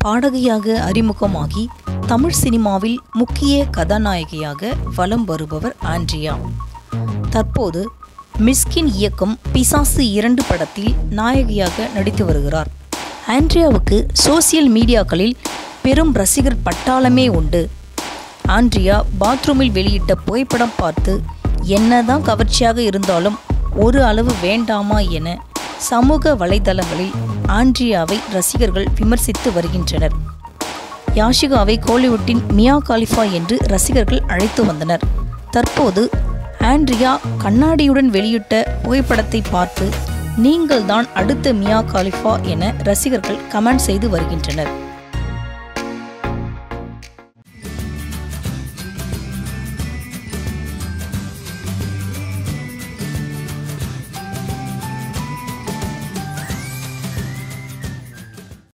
பாடகியாக அறிமுகமாகி தமிழ் சினிமாவில் முக்கிய கதாநாயகியாக வலம் வருபவர் ஆண்ட்ரியா தற்போது மிஸ்கின் இயக்கம் பிசாசு இரண்டு படத்தில் நாயகியாக நடித்து வருகிறார் ஆண்ட்ரியாவுக்கு சோசியல் மீடியாக்களில் பெரும் ரசிகர் பட்டாளமே உண்டு ஆண்ட்ரியா பாத்ரூமில் வெளியிட்ட புகைப்படம் பார்த்து என்னதான் கவர்ச்சியாக இருந்தாலும் ஒரு அளவு வேண்டாமா என சமூக வலைதளங்களில் ஆண்ட்ரியாவை ரசிகர்கள் விமர்சித்து வருகின்றனர் யாஷிகாவை கோலிவுட்டின் மியா காலிஃபா என்று ரசிகர்கள் அழைத்து வந்தனர் தற்போது ஆண்ட்ரியா கண்ணாடியுடன் வெளியிட்ட புகைப்படத்தை பார்த்து நீங்கள்தான் அடுத்த மியா காலிஃபா என ரசிகர்கள் கமெண்ட் செய்து வருகின்றனர்